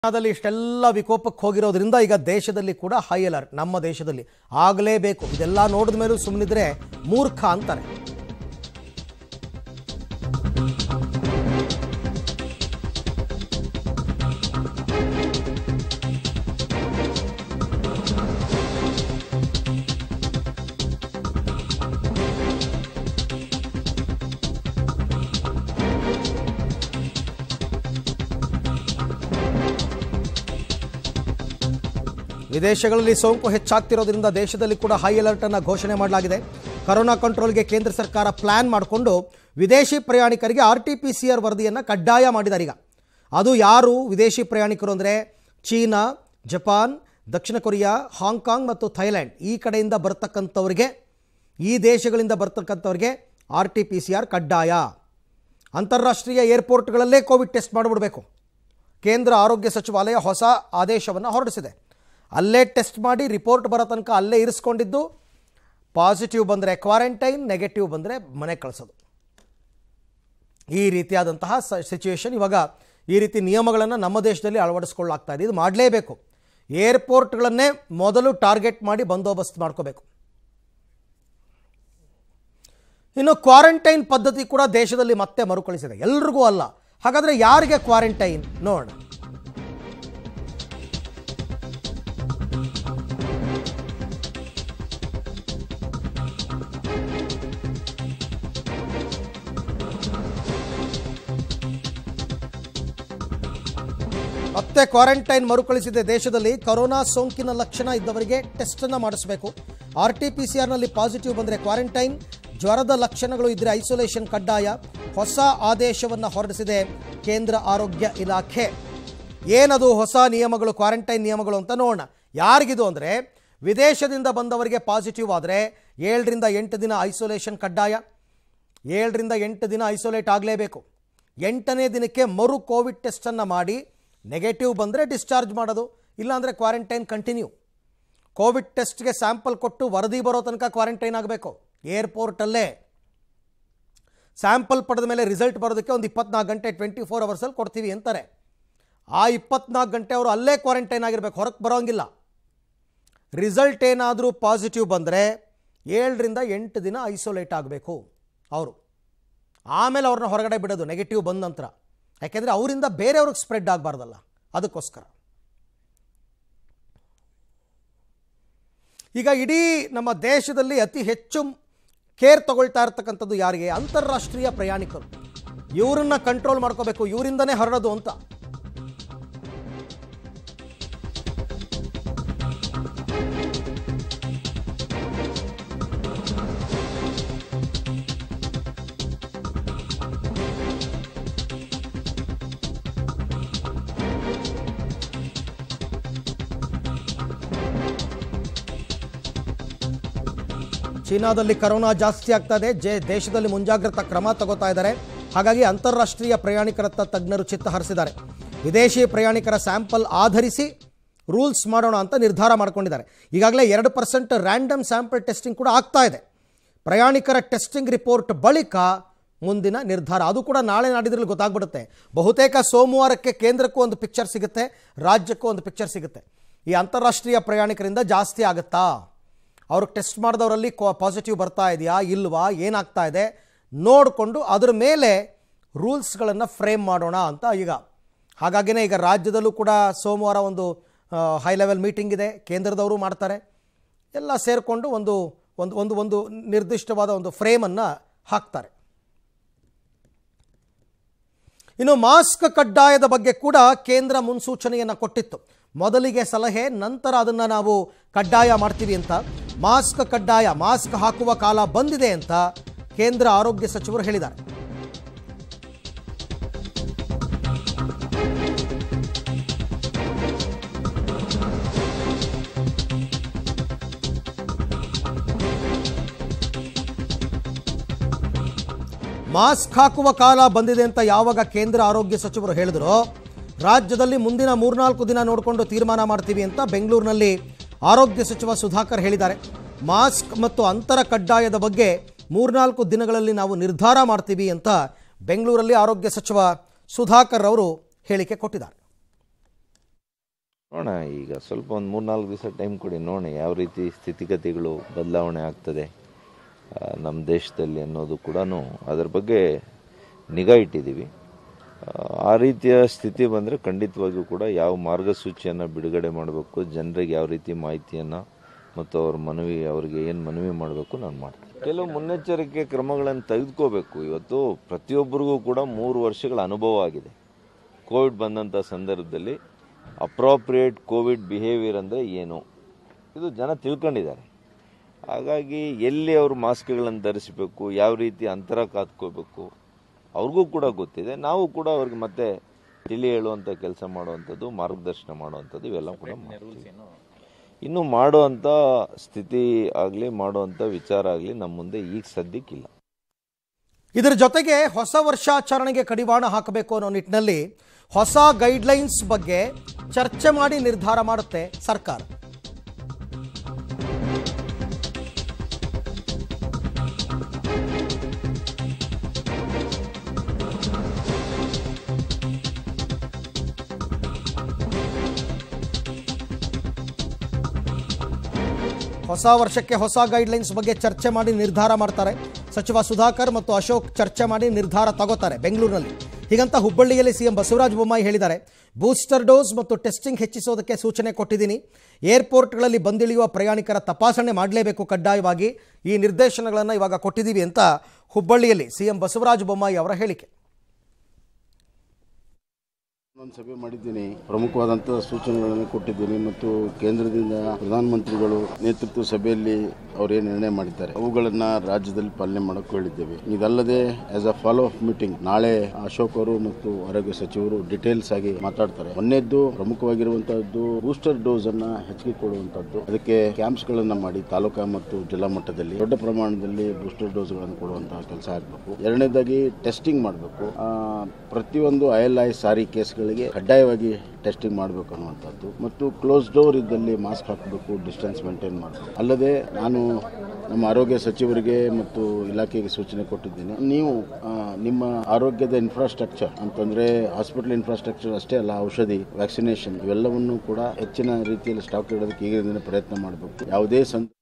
ಚೀನಾದಲ್ಲಿ ಇಷ್ಟೆಲ್ಲ ವಿಕೋಪಕ್ಕೆ ಹೋಗಿರೋದ್ರಿಂದ ಈಗ ದೇಶದಲ್ಲಿ ಕೂಡ ಹೈ ಅಲರ್ಟ್ ನಮ್ಮ ದೇಶದಲ್ಲಿ ಆಗಲೇಬೇಕು ಇದೆಲ್ಲ ನೋಡಿದ ಮೇಲೂ ಸುಮ್ಮನಿದ್ರೆ ಮೂರ್ಖ ಅಂತಾರೆ ವಿದೇಶಗಳಲ್ಲಿ ಸೋಂಕು ಹೆಚ್ಚಾಗ್ತಿರೋದ್ರಿಂದ ದೇಶದಲ್ಲಿ ಕೂಡ ಹೈ ಅಲರ್ಟ್ ಅನ್ನು ಘೋಷಣೆ ಮಾಡಲಾಗಿದೆ ಕರೋನಾ ಕಂಟ್ರೋಲ್ಗೆ ಕೇಂದ್ರ ಸರ್ಕಾರ ಪ್ಲಾನ್ ಮಾಡಿಕೊಂಡು ವಿದೇಶಿ ಪ್ರಯಾಣಿಕರಿಗೆ R T P C R ವರದಿಯನ್ನು ಕಡ್ಡಾಯ ಮಾಡಿದ್ದಾರೆ ಈಗ ಅದು ಯಾರು ವಿದೇಶಿ ಪ್ರಯಾಣಿಕರು ಅಂದರೆ ಚೀನಾ ಜಪಾನ್ ದಕ್ಷಿಣ ಕೊರಿಯಾ ಹಾಂಗ್ಕಾಂಗ್ ಮತ್ತು ಥೈಲ್ಯಾಂಡ್ ಈ ಕಡೆಯಿಂದ ಬರ್ತಕ್ಕಂಥವ್ರಿಗೆ ಈ ದೇಶಗಳಿಂದ ಬರ್ತಕ್ಕಂಥವ್ರಿಗೆ R T P C R ಕಡ್ಡಾಯ ಅಂತಾರಾಷ್ಟ್ರೀಯ ಏರ್ಪೋರ್ಟ್ಗಳಲ್ಲೇ ಕೋವಿಡ್ ಟೆಸ್ಟ್ ಮಾಡಿಬಿಡಬೇಕು ಕೇಂದ್ರ ಆರೋಗ್ಯ ಸಚಿವಾಲಯ ಹೊಸ ಆದೇಶವನ್ನು ಹೊರಡಿಸಿದೆ ಅಲ್ಲೇ ಟೆಸ್ಟ್ ಮಾಡಿ ರಿಪೋರ್ಟ್ ಬರೋ ತನಕ ಅಲ್ಲೇ ಇರಿಸ್ಕೊಂಡಿದ್ದು ಪಾಸಿಟಿವ್ ಬಂದರೆ ಕ್ವಾರಂಟೈನ್ ನೆಗೆಟಿವ್ ಬಂದರೆ ಮನೆ ಕಳಿಸೋದು ಈ ರೀತಿಯಾದಂತಹ ಸಿಚುವೇಶನ್ ಇವಾಗ ಈ ರೀತಿ ನಿಯಮಗಳನ್ನು ನಮ್ಮ ದೇಶದಲ್ಲಿ ಅಳವಡಿಸ್ಕೊಳ್ಳಾಗ್ತಾ ಇದೆ ಇದು ಮಾಡಲೇಬೇಕು ಏರ್ಪೋರ್ಟ್ಗಳನ್ನೇ ಮೊದಲು ಟಾರ್ಗೆಟ್ ಮಾಡಿ ಬಂದೋಬಸ್ತ್ ಮಾಡ್ಕೋಬೇಕು ಇನ್ನು ಕ್ವಾರಂಟೈನ್ ಪದ್ಧತಿ ಕೂಡ ದೇಶದಲ್ಲಿ ಮತ್ತೆ ಮರುಕಳಿಸಿದೆ ಎಲ್ರಿಗೂ ಅಲ್ಲ ಹಾಗಾದರೆ ಯಾರಿಗೆ ಕ್ವಾರಂಟೈನ್ ನೋಡೋಣ ಮತ್ತೆ ಕ್ವಾರಂಟೈನ್ ಮರುಕಳಿಸಿದೆ ದೇಶದಲ್ಲಿ ಕೊರೋನಾ ಸೋಂಕಿನ ಲಕ್ಷಣ ಇದ್ದವರಿಗೆ ಟೆಸ್ಟನ್ನು ಮಾಡಿಸಬೇಕು ಆರ್ ಟಿ ಪಿ ಸಿ ಆರ್ನಲ್ಲಿ ಪಾಸಿಟಿವ್ ಬಂದರೆ ಕ್ವಾರಂಟೈನ್ ಜ್ವರದ ಲಕ್ಷಣಗಳು ಇದ್ದರೆ ಐಸೋಲೇಷನ್ ಕಡ್ಡಾಯ ಹೊಸ ಆದೇಶವನ್ನು ಹೊರಡಿಸಿದೆ ಕೇಂದ್ರ ಆರೋಗ್ಯ ಇಲಾಖೆ ಏನದು ಹೊಸ ನಿಯಮಗಳು ಕ್ವಾರಂಟೈನ್ ನಿಯಮಗಳು ಅಂತ ನೋಡೋಣ ಯಾರಿಗಿದು ಅಂದರೆ ವಿದೇಶದಿಂದ ಬಂದವರಿಗೆ ಪಾಸಿಟಿವ್ ಆದರೆ ಏಳರಿಂದ ಎಂಟು ದಿನ ಐಸೋಲೇಷನ್ ಕಡ್ಡಾಯ ಏಳರಿಂದ ಎಂಟು ದಿನ ಐಸೋಲೇಟ್ ಆಗಲೇಬೇಕು ಎಂಟನೇ ದಿನಕ್ಕೆ ಮರು ಕೋವಿಡ್ ಟೆಸ್ಟನ್ನು ಮಾಡಿ ನೆಗೆಟಿವ್ ಬಂದರೆ ಡಿಸ್ಚಾರ್ಜ್ ಮಾಡೋದು ಇಲ್ಲಾಂದರೆ ಕ್ವಾರಂಟೈನ್ ಕಂಟಿನ್ಯೂ ಕೋವಿಡ್ ಟೆಸ್ಟ್ಗೆ ಸ್ಯಾಂಪಲ್ ಕೊಟ್ಟು ವರದಿ ಬರೋ ತನಕ ಕ್ವಾರಂಟೈನ್ ಆಗಬೇಕು ಏರ್ಪೋರ್ಟಲ್ಲೇ ಸ್ಯಾಂಪಲ್ ಪಡೆದ ಮೇಲೆ ರಿಸಲ್ಟ್ ಬರೋದಕ್ಕೆ ಒಂದು ಇಪ್ಪತ್ನಾಲ್ಕು ಗಂಟೆ ಟ್ವೆಂಟಿ ಫೋರ್ ಅವರ್ಸಲ್ಲಿ ಕೊಡ್ತೀವಿ ಅಂತಾರೆ ಆ ಇಪ್ಪತ್ನಾಲ್ಕು ಗಂಟೆ ಅವರು ಅಲ್ಲೇ ಕ್ವಾರಂಟೈನ್ ಆಗಿರಬೇಕು ಹೊರಗೆ ಬರೋಂಗಿಲ್ಲ ರಿಸಲ್ಟ್ ಏನಾದರೂ ಪಾಸಿಟಿವ್ ಬಂದರೆ ಏಳರಿಂದ ಎಂಟು ದಿನ ಐಸೋಲೇಟ್ ಆಗಬೇಕು ಅವರು ಆಮೇಲೆ ಅವ್ರನ್ನ ಹೊರಗಡೆ ಬಿಡೋದು ನೆಗೆಟಿವ್ ಬಂದ ನಂತರ ಯಾಕೆಂದರೆ ಅವರಿಂದ ಬೇರೆಯವ್ರಿಗೆ ಸ್ಪ್ರೆಡ್ ಆಗಬಾರ್ದಲ್ಲ ಅದಕ್ಕೋಸ್ಕರ ಈಗ ಇಡೀ ನಮ್ಮ ದೇಶದಲ್ಲಿ ಅತಿ ಹೆಚ್ಚು ಕೇರ್ ತಗೊಳ್ತಾ ಇರ್ತಕ್ಕಂಥದ್ದು ಯಾರಿಗೆ ಅಂತಾರಾಷ್ಟ್ರೀಯ ಪ್ರಯಾಣಿಕರು ಇವರನ್ನ ಕಂಟ್ರೋಲ್ ಮಾಡ್ಕೋಬೇಕು ಇವರಿಂದನೇ ಹರಡೋದು ಅಂತ ಚೀನಾದಲ್ಲಿ ಕರೋನಾ ಜಾಸ್ತಿ ಆಗ್ತಾ ಇದೆ ಜೆ ದೇಶದಲ್ಲಿ ಮುಂಜಾಗ್ರತಾ ಕ್ರಮ ತಗೋತಾ ಇದ್ದಾರೆ ಹಾಗಾಗಿ ಅಂತಾರಾಷ್ಟ್ರೀಯ ಪ್ರಯಾಣಿಕರತ್ತ ತಜ್ಞರು ಚಿತ್ತ ಹರಿಸಿದ್ದಾರೆ ವಿದೇಶಿ ಪ್ರಯಾಣಿಕರ ಸ್ಯಾಂಪಲ್ ಆಧರಿಸಿ ರೂಲ್ಸ್ ಮಾಡೋಣ ಅಂತ ನಿರ್ಧಾರ ಮಾಡ್ಕೊಂಡಿದ್ದಾರೆ ಈಗಾಗಲೇ ಎರಡು ಪರ್ಸೆಂಟ್ ರ್ಯಾಂಡಮ್ ಸ್ಯಾಂಪಲ್ ಟೆಸ್ಟಿಂಗ್ ಕೂಡ ಆಗ್ತಾ ಇದೆ ಪ್ರಯಾಣಿಕರ ಟೆಸ್ಟಿಂಗ್ ರಿಪೋರ್ಟ್ ಬಳಿಕ ಮುಂದಿನ ನಿರ್ಧಾರ ಅದು ಕೂಡ ನಾಳೆ ನಾಡಿದ್ರಲ್ಲಿ ಗೊತ್ತಾಗ್ಬಿಡುತ್ತೆ ಬಹುತೇಕ ಸೋಮವಾರಕ್ಕೆ ಕೇಂದ್ರಕ್ಕೂ ಒಂದು ಪಿಕ್ಚರ್ ಸಿಗುತ್ತೆ ರಾಜ್ಯಕ್ಕೂ ಒಂದು ಪಿಕ್ಚರ್ ಸಿಗುತ್ತೆ ಈ ಅಂತಾರಾಷ್ಟ್ರೀಯ ಪ್ರಯಾಣಿಕರಿಂದ ಜಾಸ್ತಿ ಆಗುತ್ತಾ ಅವ್ರಿಗೆ ಟೆಸ್ಟ್ ಮಾಡಿದವರಲ್ಲಿ ಪಾಸಿಟಿವ್ ಬರ್ತಾ ಇದೆಯಾ ಇಲ್ವಾ ಏನಾಗ್ತಾ ಇದೆ ನೋಡಿಕೊಂಡು ಅದ್ರ ಮೇಲೆ ರೂಲ್ಸ್ಗಳನ್ನು ಫ್ರೇಮ್ ಮಾಡೋಣ ಅಂತ ಈಗ ಹಾಗಾಗಿನೇ ಈಗ ರಾಜ್ಯದಲ್ಲೂ ಕೂಡ ಸೋಮವಾರ ಒಂದು ಹೈ ಲೆವೆಲ್ ಮೀಟಿಂಗ್ ಇದೆ ಕೇಂದ್ರದವರು ಮಾಡ್ತಾರೆ ಎಲ್ಲ ಸೇರಿಕೊಂಡು ಒಂದು ಒಂದು ಒಂದು ಒಂದು ನಿರ್ದಿಷ್ಟವಾದ ಒಂದು ಫ್ರೇಮನ್ನು ಹಾಕ್ತಾರೆ ಇನ್ನು ಮಾಸ್ಕ್ ಕಡ್ಡಾಯದ ಬಗ್ಗೆ ಕೂಡ ಕೇಂದ್ರ ಮುನ್ಸೂಚನೆಯನ್ನು ಕೊಟ್ಟಿತ್ತು ಮೊದಲಿಗೆ ಸಲಹೆ ನಂತರ ಅದನ್ನು ನಾವು ಕಡ್ಡಾಯ ಮಾಡ್ತೀವಿ ಅಂತ ಮಾಸ್ಕ್ ಕಡ್ಡಾಯ ಮಾಸ್ಕ್ ಹಾಕುವ ಕಾಲ ಬಂದಿದೆ ಅಂತ ಕೇಂದ್ರ ಆರೋಗ್ಯ ಸಚಿವರು ಹೇಳಿದ್ದಾರೆ ಮಾಸ್ಕ್ ಹಾಕುವ ಕಾಲ ಬಂದಿದೆ ಅಂತ ಯಾವಾಗ ಕೇಂದ್ರ ಆರೋಗ್ಯ ಸಚಿವರು ಹೇಳಿದ್ರು ರಾಜ್ಯದಲ್ಲಿ ಮುಂದಿನ ಮೂರ್ನಾಲ್ಕು ದಿನ ನೋಡಿಕೊಂಡು ತೀರ್ಮಾನ ಮಾಡ್ತೀವಿ ಅಂತ ಬೆಂಗಳೂರಿನಲ್ಲಿ ಆರೋಗ್ಯ ಸಚಿವ ಸುಧಾಕರ್ ಹೇಳಿದ್ದಾರೆ ಮಾಸ್ಕ್ ಮತ್ತು ಅಂತರ ಕಡ್ಡಾಯದ ಬಗ್ಗೆ ಮೂರ್ನಾಲ್ಕು ದಿನಗಳಲ್ಲಿ ನಾವು ನಿರ್ಧಾರ ಮಾಡ್ತೀವಿ ಅಂತ ಬೆಂಗಳೂರಲ್ಲಿ ಆರೋಗ್ಯ ಸಚಿವ ಸುಧಾಕರ್ ಅವರು ಹೇಳಿಕೆ ಕೊಟ್ಟಿದ್ದಾರೆ ನೋಡೋಣ ಈಗ ಸ್ವಲ್ಪ ಒಂದು ಮೂರ್ನಾಲ್ಕು ದಿವಸ ಟೈಮ್ ಕೊಡಿ ನೋಡೋಣ ಯಾವ ರೀತಿ ಸ್ಥಿತಿಗತಿಗಳು ಬದಲಾವಣೆ ಆಗ್ತದೆ ಆ, ನಮ್ಮ ದೇಶದಲ್ಲಿ ಅನ್ನೋದು ಕೂಡ ಅದರ ಬಗ್ಗೆ ನಿಗಾ ಇಟ್ಟಿದ್ದೀವಿ ಆ, ಆ ರೀತಿಯ ಸ್ಥಿತಿ ಬಂದರೆ ಖಂಡಿತವಾಗಿಯೂ ಕೂಡ ಯಾವ ಮಾರ್ಗಸೂಚಿಯನ್ನು ಬಿಡುಗಡೆ ಮಾಡಬೇಕು ಜನರಿಗೆ ಯಾವ ರೀತಿ ಮಾಹಿತಿಯನ್ನು ಮತ್ತು ಅವ್ರ ಮನವಿ ಅವರಿಗೆ ಏನು ಮನವಿ ಮಾಡಬೇಕು ನಾನು ಮಾಡ್ತೀನಿ ಕೆಲವು ಮುನ್ನೆಚ್ಚರಿಕೆ ಕ್ರಮಗಳನ್ನು ತೆಗೆದುಕೋಬೇಕು ಇವತ್ತು ಪ್ರತಿಯೊಬ್ಬರಿಗೂ ಕೂಡ ಮೂರು ವರ್ಷಗಳ ಅನುಭವ ಆಗಿದೆ ಕೋವಿಡ್ ಬಂದಂಥ ಸಂದರ್ಭದಲ್ಲಿ ಅಪ್ರಾಪ್ರಿಯೇಟ್ ಕೋವಿಡ್ ಬಿಹೇವಿಯರ್ ಅಂದರೆ ಏನು ಇದು ಜನ ತಿಳ್ಕೊಂಡಿದ್ದಾರೆ ಹಾಗಾಗಿ ಎಲ್ಲಿ ಅವರು ಮಾಸ್ಕ್ಗಳನ್ನು ಧರಿಸಬೇಕು ಯಾವ ರೀತಿ ಅಂತರ ಕಾತ್ಕೋಬೇಕು ಅವ್ರಿಗೂ ಕೂಡ ಗೊತ್ತಿದೆ ನಾವು ಕೂಡ ಅವ್ರಿಗೆ ಮತ್ತೆ ತಿಳಿ ಹೇಳುವಂಥ ಕೆಲಸ ಮಾಡುವಂಥದ್ದು ಮಾರ್ಗದರ್ಶನ ಮಾಡುವಂಥದ್ದು ಇವೆಲ್ಲ ಕೂಡ ಮಾಡ್ತೀವಿ. ಇನ್ನು ಮಾಡುವಂಥ ಸ್ಥಿತಿ ಆಗಲಿ ಮಾಡುವಂಥ ವಿಚಾರ ಆಗಲಿ ನಮ್ಮ ಮುಂದೆ ಈಗ ಸದ್ಯಕ್ಕಿಲ್ಲ ಇದರ ಜೊತೆಗೆ ಹೊಸ ವರ್ಷಾಚರಣೆಗೆ ಕಡಿವಾಣ ಹಾಕಬೇಕು ಅನ್ನೋ ನಿಟ್ಟಿನಲ್ಲಿ ಹೊಸ ಗೈಡ್ಲೈನ್ಸ್ ಬಗ್ಗೆ ಚರ್ಚೆ ಮಾಡಿ ನಿರ್ಧಾರ ಮಾಡುತ್ತೆ ಸರ್ಕಾರ ಹೊಸ ವರ್ಷಕ್ಕೆ ಹೊಸ ಗೈಡ್ಲೈನ್ಸ್ ಬಗ್ಗೆ ಚರ್ಚೆ ಮಾಡಿ ನಿರ್ಧಾರ ಮಾಡ್ತಾರೆ ಸಚಿವ ಸುಧಾಕರ್ ಮತ್ತು ಅಶೋಕ್ ಚರ್ಚೆ ಮಾಡಿ ನಿರ್ಧಾರ ತಗೋತಾರೆ ಬೆಂಗಳೂರಿನಲ್ಲಿ ಹೀಗಂತ ಹುಬ್ಬಳ್ಳಿಯಲ್ಲಿ ಸಿಎಂ ಬಸವರಾಜ ಬೊಮ್ಮಾಯಿ ಹೇಳಿದ್ದಾರೆ ಬೂಸ್ಟರ್ ಡೋಸ್ ಮತ್ತು ಟೆಸ್ಟಿಂಗ್ ಹೆಚ್ಚಿಸೋದಕ್ಕೆ ಸೂಚನೆ ಕೊಟ್ಟಿದ್ದೀನಿ ಏರ್ಪೋರ್ಟ್ಗಳಲ್ಲಿ ಬಂದಿಳಿಯುವ ಪ್ರಯಾಣಿಕರ ತಪಾಸಣೆ ಮಾಡಲೇಬೇಕು ಕಡ್ಡಾಯವಾಗಿ ಈ ನಿರ್ದೇಶನಗಳನ್ನು ಇವಾಗ ಕೊಟ್ಟಿದ್ದೀವಿ ಅಂತ ಹುಬ್ಬಳ್ಳಿಯಲ್ಲಿ ಸಿಎಂ ಬಸವರಾಜ ಬೊಮ್ಮಾಯಿ ಅವರ ಹೇಳಿಕೆ ಒಂದು ಸಭೆ ಮಾಡಿದ್ದೀನಿ ಪ್ರಮುಖವಾದಂಥ ಸೂಚನೆಗಳನ್ನು ಕೊಟ್ಟಿದ್ದೀನಿ ಮತ್ತು ಕೇಂದ್ರದಿಂದ ಪ್ರಧಾನಮಂತ್ರಿಗಳು ನೇತೃತ್ವ ಸಭೆಯಲ್ಲಿ ಅವರೇನು ನಿರ್ಣಯ ಮಾಡಿದ್ದಾರೆ ಅವುಗಳನ್ನ ರಾಜ್ಯದಲ್ಲಿ ಪಾಲನೆ ಮಾಡೋಕೆ ಹೇಳಿದ್ದೇವೆ ಇದಲ್ಲದೆ as a follow up meeting ನಾಳೆ ಅಶೋಕ್ ಅವರು ಮತ್ತು ಆರೋಗ್ಯ ಸಚಿವರು ಡಿಟೇಲ್ಸ್ ಆಗಿ ಮಾತಾಡ್ತಾರೆ ಮೊನ್ನೆದ್ದು ಪ್ರಮುಖವಾಗಿರುವಂತಹದ್ದು ಬೂಸ್ಟರ್ ಡೋಸ್ ಅನ್ನ ಹೆಚ್ಚಿಗೆ ಕೊಡುವಂತದ್ದು ಅದಕ್ಕೆ ಕ್ಯಾಂಪ್ಸ್ ಗಳನ್ನ ಮಾಡಿ ತಾಲೂಕಾ ಮತ್ತು ಜಿಲ್ಲಾ ಮಟ್ಟದಲ್ಲಿ ದೊಡ್ಡ ಪ್ರಮಾಣದಲ್ಲಿ ಬೂಸ್ಟರ್ ಡೋಸ್ ಗಳನ್ನು ಕೊಡುವಂತಹ ಕೆಲಸ ಆಗಬೇಕು ಎರಡನೇದಾಗಿ ಟೆಸ್ಟಿಂಗ್ ಮಾಡಬೇಕು ಪ್ರತಿಯೊಂದು ಐ ಎಲ್ ಐ ಸಾರಿ ಕೇಸ್ಗಳಿಗೆ ಕಡ್ಡಾಯವಾಗಿ ಟೆಸ್ಟಿಂಗ್ ಮಾಡಬೇಕು ಅನ್ನುವಂಥದ್ದು ಮತ್ತು ಕ್ಲೋಸ್ ಡೋರ್ ಇದ್ದಲ್ಲಿ ಮಾಸ್ಕ್ ಹಾಕಬೇಕು ಡಿಸ್ಟೆನ್ಸ್ ಮೇಂಟೈನ್ ಮಾಡಬೇಕು ಅಲ್ಲದೆ ನಾನು ನಮ್ಮ ಆರೋಗ್ಯ ಸಚಿವರಿಗೆ ಮತ್ತು ಇಲಾಖೆಗೆ ಸೂಚನೆ ಕೊಟ್ಟಿದ್ದೀನಿ ನೀವು ಆ, ನಿಮ್ಮ ಆರೋಗ್ಯದ ಇನ್ಫ್ರಾಸ್ಟ್ರಕ್ಚರ್ ಅಂತಂದ್ರೆ ಹಾಸ್ಪಿಟಲ್ ಇನ್ಫ್ರಾಸ್ಟ್ರಕ್ಚರ್ ಅಷ್ಟೇ ಅಲ್ಲ ಔಷಧಿ ವ್ಯಾಕ್ಸಿನೇಷನ್ ಇವೆಲ್ಲವನ್ನು ಕೂಡ ಹೆಚ್ಚಿನ ರೀತಿಯಲ್ಲಿ ಸ್ಟಾಕ್ ಇಡೋದಕ್ಕೆ ಈಗಿನ ಪ್ರಯತ್ನ ಮಾಡಬೇಕು ಯಾವುದೇ ಸಂದ